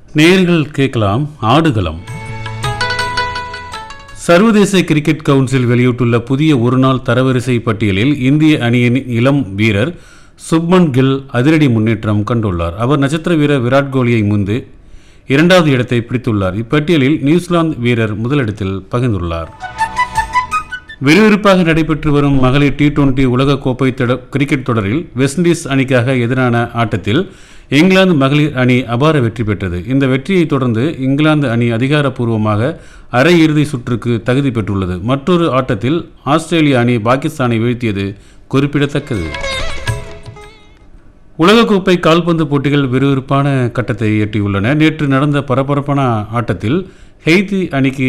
நேர்கள் கேட்கலாம் ஆடுகளம் சர்வதேச கிரிக்கெட் கவுன்சில் வெளியிட்டுள்ள புதிய ஒருநாள் தரவரிசை பட்டியலில் இந்திய அணியின் இளம் வீரர் சுப்மன் கில் அதிரடி முன்னேற்றம் கண்டுள்ளார் அவர் நட்சத்திர வீரர் விராட் கோலியை முந்து இரண்டாவது இடத்தை பிடித்துள்ளார் இப்பட்டியலில் நியூசிலாந்து வீரர் முதலிடத்தில் பகிர்ந்துள்ளார் விறுவிறுப்பாக நடைபெற்று வரும் மகளிர் டி டுவெண்டி உலகக்கோப்பை தொட- கிரிக்கெட் தொடரில் வெஸ்ட் இண்டீஸ் அணிக்காக எதிரான ஆட்டத்தில் இங்கிலாந்து மகளிர் அணி அபார வெற்றி பெற்றது இந்த வெற்றியை தொடர்ந்து இங்கிலாந்து அணி அதிகாரப்பூர்வமாக அரையிறுதி சுற்றுக்கு தகுதி பெற்றுள்ளது மற்றொரு ஆட்டத்தில் ஆஸ்திரேலிய அணி பாகிஸ்தானை வீழ்த்தியது குறிப்பிடத்தக்கது உலகக்கோப்பை கால்பந்து போட்டிகள் விறுவிறுப்பான கட்டத்தை எட்டியுள்ளன நேற்று நடந்த பரபரப்பான ஆட்டத்தில் ஹெய்தி அணிக்கு